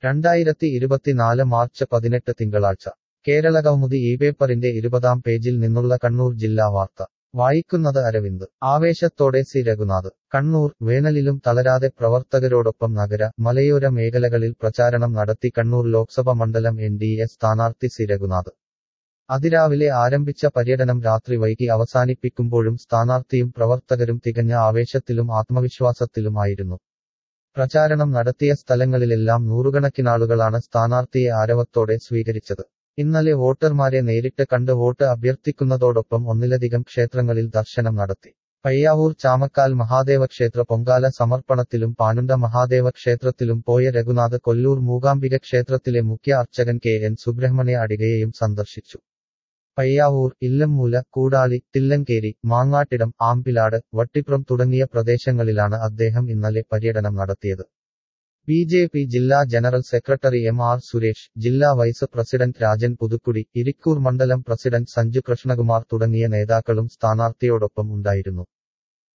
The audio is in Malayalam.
രണ്ടായിരത്തി ഇരുപത്തിനാല് മാർച്ച് പതിനെട്ട് തിങ്കളാഴ്ച കേരള കൗമുദി ഈ പേപ്പറിന്റെ ഇരുപതാം പേജിൽ നിന്നുള്ള കണ്ണൂർ ജില്ലാ വാർത്ത വായിക്കുന്നത് അരവിന്ദ് ആവേശത്തോടെ സി രഘുനാഥ് കണ്ണൂർ വേനലിലും തളരാതെ പ്രവർത്തകരോടൊപ്പം നഗര മലയോര മേഖലകളിൽ പ്രചാരണം നടത്തി കണ്ണൂർ ലോക്സഭ മണ്ഡലം എൻ ഡി എ സ്ഥാനാർത്ഥി സി രഘുനാഥ് അതിരാവിലെ ആരംഭിച്ച പര്യടനം രാത്രി വൈകി അവസാനിപ്പിക്കുമ്പോഴും സ്ഥാനാർത്ഥിയും പ്രവർത്തകരും തികഞ്ഞ ആവേശത്തിലും ആത്മവിശ്വാസത്തിലുമായിരുന്നു പ്രചാരണം നടത്തിയ സ്ഥലങ്ങളിലെല്ലാം നൂറുകണക്കിനാളുകളാണ് സ്ഥാനാർത്ഥിയെ ആരവത്തോടെ സ്വീകരിച്ചത് ഇന്നലെ വോട്ടർമാരെ നേരിട്ട് കണ്ട് വോട്ട് അഭ്യർത്ഥിക്കുന്നതോടൊപ്പം ഒന്നിലധികം ക്ഷേത്രങ്ങളിൽ ദർശനം നടത്തി പയ്യാവൂർ ചാമക്കാൽ മഹാദേവ ക്ഷേത്ര പൊങ്കാല സമർപ്പണത്തിലും പാനുണ്ട മഹാദേവ ക്ഷേത്രത്തിലും പോയ രഘുനാഥ് കൊല്ലൂർ മൂകാംബിക ക്ഷേത്രത്തിലെ മുഖ്യ അർച്ചകൻ കെ എൻ സുബ്രഹ്മണ്യ അടികയെയും സന്ദർശിച്ചു പയ്യാവൂർ ഇല്ലമ്മൂല കൂടാളി തില്ലങ്കേരി മാങ്ങാട്ടിടം ആമ്പിലാട് വട്ടിപ്രം തുടങ്ങിയ പ്രദേശങ്ങളിലാണ് അദ്ദേഹം ഇന്നലെ പര്യടനം നടത്തിയത് ബി ജെ പി ജില്ലാ general secretary M R Suresh ജില്ലാ വൈസ് പ്രസിഡന്റ് രാജൻ പുതുക്കുടി ഇരിക്കൂർ മണ്ഡലം പ്രസിഡന്റ് സഞ്ജു കൃഷ്ണകുമാർ തുടങ്ങിയ നേതാക്കളും സ്ഥാനാർത്ഥിയോടൊപ്പം ഉണ്ടായിരുന്നു